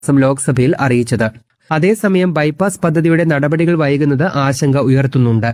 ദിവസം ലോക്സഭയിൽ അറിയിച്ചത് അതേസമയം ബൈപ്പാസ് പദ്ധതിയുടെ നടപടികൾ വൈകുന്നത് ആശങ്ക ഉയർത്തുന്നുണ്ട്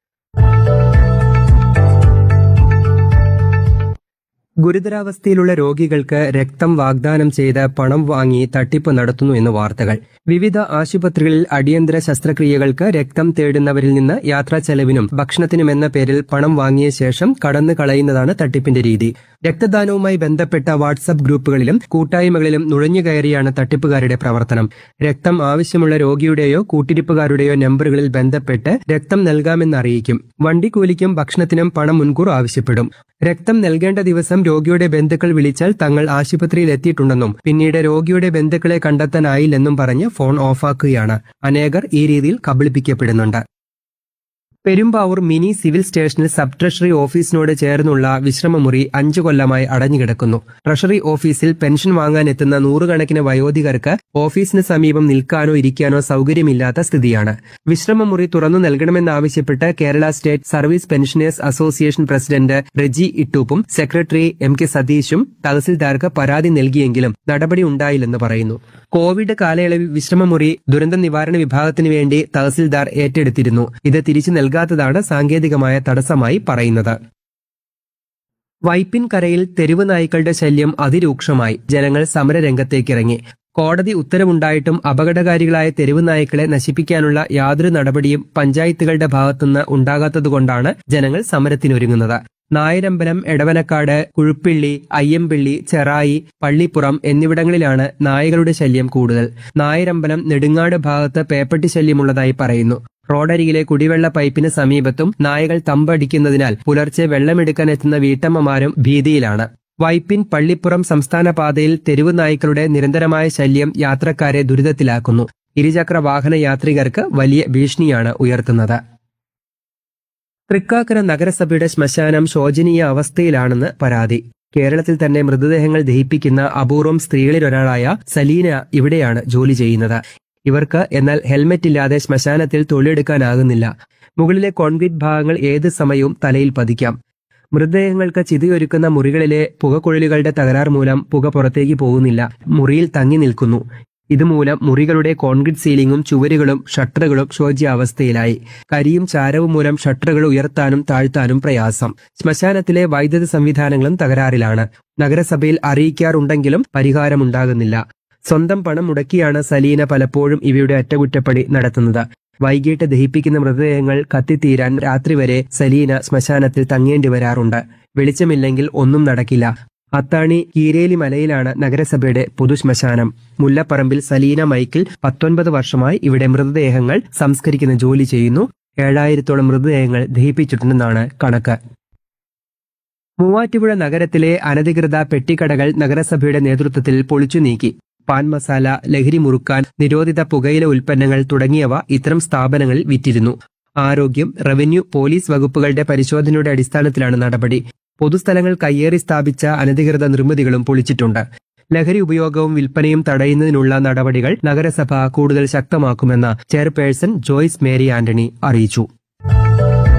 ഗുരുതരാവസ്ഥയിലുള്ള രോഗികൾക്ക് രക്തം വാഗ്ദാനം ചെയ്ത് പണം വാങ്ങി തട്ടിപ്പ് നടത്തുന്നു എന്ന് വാർത്തകൾ വിവിധ ആശുപത്രികളിൽ അടിയന്തര ശസ്ത്രക്രിയകൾക്ക് രക്തം തേടുന്നവരിൽ നിന്ന് യാത്രാ ചെലവിനും ഭക്ഷണത്തിനുമെന്ന പേരിൽ പണം വാങ്ങിയ ശേഷം കടന്നു കളയുന്നതാണ് തട്ടിപ്പിന്റെ രീതി രക്തദാനവുമായി ബന്ധപ്പെട്ട വാട്സപ്പ് ഗ്രൂപ്പുകളിലും കൂട്ടായ്മകളിലും നുഴഞ്ഞുകയറിയാണ് തട്ടിപ്പുകാരുടെ പ്രവർത്തനം രക്തം ആവശ്യമുള്ള രോഗിയുടെയോ കൂട്ടിരിപ്പുകാരുടെയോ നമ്പറുകളിൽ ബന്ധപ്പെട്ട് രക്തം നൽകാമെന്ന് അറിയിക്കും വണ്ടിക്കൂലിക്കും ഭക്ഷണത്തിനും പണം മുൻകൂർ ആവശ്യപ്പെടും രക്തം നൽകേണ്ട ദിവസം രോഗിയുടെ ബന്ധുക്കൾ വിളിച്ചാൽ തങ്ങൾ ആശുപത്രിയിൽ എത്തിയിട്ടുണ്ടെന്നും പിന്നീട് രോഗിയുടെ ബന്ധുക്കളെ കണ്ടെത്താനായില്ലെന്നും പറഞ്ഞ് ഫോൺ ഓഫാക്കുകയാണ് അനേകർ ഈ രീതിയിൽ കബളിപ്പിക്കപ്പെടുന്നുണ്ട് പെരുമ്പാവൂർ മിനി സിവിൽ സ്റ്റേഷനിൽ സബ് ട്രഷറി ഓഫീസിനോട് ചേർന്നുള്ള വിശ്രമമുറി അഞ്ചു കൊല്ലമായി അടഞ്ഞുകിടക്കുന്നു ട്രഷറി ഓഫീസിൽ പെൻഷൻ വാങ്ങാൻ എത്തുന്ന നൂറുകണക്കിന് വയോധികർക്ക് ഓഫീസിന് സമീപം നിൽക്കാനോ ഇരിക്കാനോ സൗകര്യമില്ലാത്ത സ്ഥിതിയാണ് വിശ്രമമുറി തുറന്നു നൽകണമെന്നാവശ്യപ്പെട്ട് Kerala state service pensioners association president Reji ഇട്ടൂപ്പും സെക്രട്ടറി എം കെ സതീഷും തഹസിൽദാർക്ക് പരാതി നൽകിയെങ്കിലും നടപടി ഉണ്ടായില്ലെന്ന് പറയുന്നു കോവിഡ് കാലയളവിൽ വിശ്രമമുറി ദുരന്ത നിവാരണ വിഭാഗത്തിന് വേണ്ടി തഹസിൽദാർ ഏറ്റെടുത്തിരുന്നു ഇത് തിരിച്ചു നൽകാത്തതാണ് സാങ്കേതികമായ തടസ്സമായി പറയുന്നത് വൈപ്പിൻ കരയിൽ തെരുവ് നായ്ക്കളുടെ ശല്യം അതിരൂക്ഷമായി ജനങ്ങൾ സമരരംഗത്തേക്കിറങ്ങി കോടതി ഉത്തരവുണ്ടായിട്ടും അപകടകാരികളായ തെരുവ് നായ്ക്കളെ നശിപ്പിക്കാനുള്ള യാതൊരു നടപടിയും പഞ്ചായത്തുകളുടെ ഭാഗത്തുനിന്ന് ഉണ്ടാകാത്തതുകൊണ്ടാണ് ജനങ്ങൾ സമരത്തിനൊരുങ്ങുന്നത് നായരമ്പലം എടവനക്കാട് കുഴുപ്പിള്ളി അയ്യമ്പിള്ളി ചെറായി പള്ളിപ്പുറം എന്നിവിടങ്ങളിലാണ് നായകളുടെ ശല്യം കൂടുതൽ നായരമ്പലം നെടുങ്ങാട് ഭാഗത്ത് പേപ്പട്ടി ശല്യമുള്ളതായി പറയുന്നു റോഡരികിലെ കുടിവെള്ള പൈപ്പിന് സമീപത്തും നായകൾ തമ്പടിക്കുന്നതിനാൽ പുലർച്ചെ വെള്ളമെടുക്കാൻ എത്തുന്ന വീട്ടമ്മമാരും ഭീതിയിലാണ് വൈപ്പിൻ പള്ളിപ്പുറം സംസ്ഥാന പാതയിൽ തെരുവ് നായ്ക്കളുടെ നിരന്തരമായ ശല്യം യാത്രക്കാരെ ദുരിതത്തിലാക്കുന്നു ഇരുചക്ര വാഹന യാത്രികർക്ക് വലിയ ഭീഷണിയാണ് ഉയർത്തുന്നത് തൃക്കാക്കര നഗരസഭയുടെ ശ്മശാനം ശോചനീയ അവസ്ഥയിലാണെന്ന് പരാതി കേരളത്തിൽ തന്നെ മൃതദേഹങ്ങൾ ദഹിപ്പിക്കുന്ന അപൂർവം സ്ത്രീകളിലൊരാളായ സലീന ഇവിടെയാണ് ജോലി ചെയ്യുന്നത് ഇവർക്ക് എന്നാൽ ഹെൽമറ്റ് ഇല്ലാതെ ശ്മശാനത്തിൽ തൊഴിലെടുക്കാനാകുന്നില്ല മുകളിലെ കോൺക്രീറ്റ് ഭാഗങ്ങൾ ഏത് സമയവും തലയിൽ പതിക്കാം മൃതദേഹങ്ങൾക്ക് ചിതയൊരുക്കുന്ന മുറികളിലെ പുകക്കുഴലുകളുടെ തകരാർ മൂലം പുക പുറത്തേക്ക് പോകുന്നില്ല മുറിയിൽ തങ്ങി നിൽക്കുന്നു ഇതുമൂലം മുറികളുടെ കോൺക്രീറ്റ് സീലിംഗും ചുവരുകളും ഷട്ടറുകളും ശോച്യാവസ്ഥയിലായി കരിയും ചാരവും മൂലം ഷട്ടറുകൾ ഉയർത്താനും താഴ്ത്താനും പ്രയാസം ശ്മശാനത്തിലെ വൈദ്യുത സംവിധാനങ്ങളും തകരാറിലാണ് നഗരസഭയിൽ അറിയിക്കാറുണ്ടെങ്കിലും പരിഹാരമുണ്ടാകുന്നില്ല സ്വന്തം പണം മുടക്കിയാണ് സലീന പലപ്പോഴും ഇവയുടെ അറ്റകുറ്റപ്പണി നടത്തുന്നത് വൈകിട്ട് ദഹിപ്പിക്കുന്ന മൃതദേഹങ്ങൾ കത്തിത്തീരാൻ രാത്രി വരെ സലീന ശ്മശാനത്തിൽ തങ്ങേണ്ടി വരാറുണ്ട് വെളിച്ചമില്ലെങ്കിൽ ഒന്നും നടക്കില്ല അത്താണി കീരേലി മലയിലാണ് നഗരസഭയുടെ പൊതുശ്മശാനം മുല്ലപ്പറമ്പിൽ സലീന മൈക്കിൾ പത്തൊൻപത് വർഷമായി ഇവിടെ മൃതദേഹങ്ങൾ സംസ്കരിക്കുന്ന ജോലി ചെയ്യുന്നു ഏഴായിരത്തോളം മൃതദേഹങ്ങൾ ദഹിപ്പിച്ചിട്ടുണ്ടെന്നാണ് കണക്ക് മൂവാറ്റുപുഴ നഗരത്തിലെ അനധികൃത പെട്ടിക്കടകൾ നഗരസഭയുടെ നേതൃത്വത്തിൽ പൊളിച്ചു നീക്കി പാൻ മസാല ലഹരി മുറുക്കാൻ നിരോധിത പുകയില ഉൽപ്പന്നങ്ങൾ തുടങ്ങിയവ ഇത്തരം സ്ഥാപനങ്ങളിൽ വിറ്റിരുന്നു ആരോഗ്യം റവന്യൂ പോലീസ് വകുപ്പുകളുടെ പരിശോധനയുടെ അടിസ്ഥാനത്തിലാണ് നടപടി പൊതുസ്ഥലങ്ങൾ കയ്യേറി സ്ഥാപിച്ച അനധികൃത നിർമ്മിതികളും പൊളിച്ചിട്ടുണ്ട് ലഹരി ഉപയോഗവും വിൽപ്പനയും തടയുന്നതിനുള്ള നടപടികൾ നഗരസഭ കൂടുതൽ ശക്തമാക്കുമെന്ന് ചെയർപേഴ്സൺ ജോയ്സ് മേരി ആന്റണി അറിയിച്ചു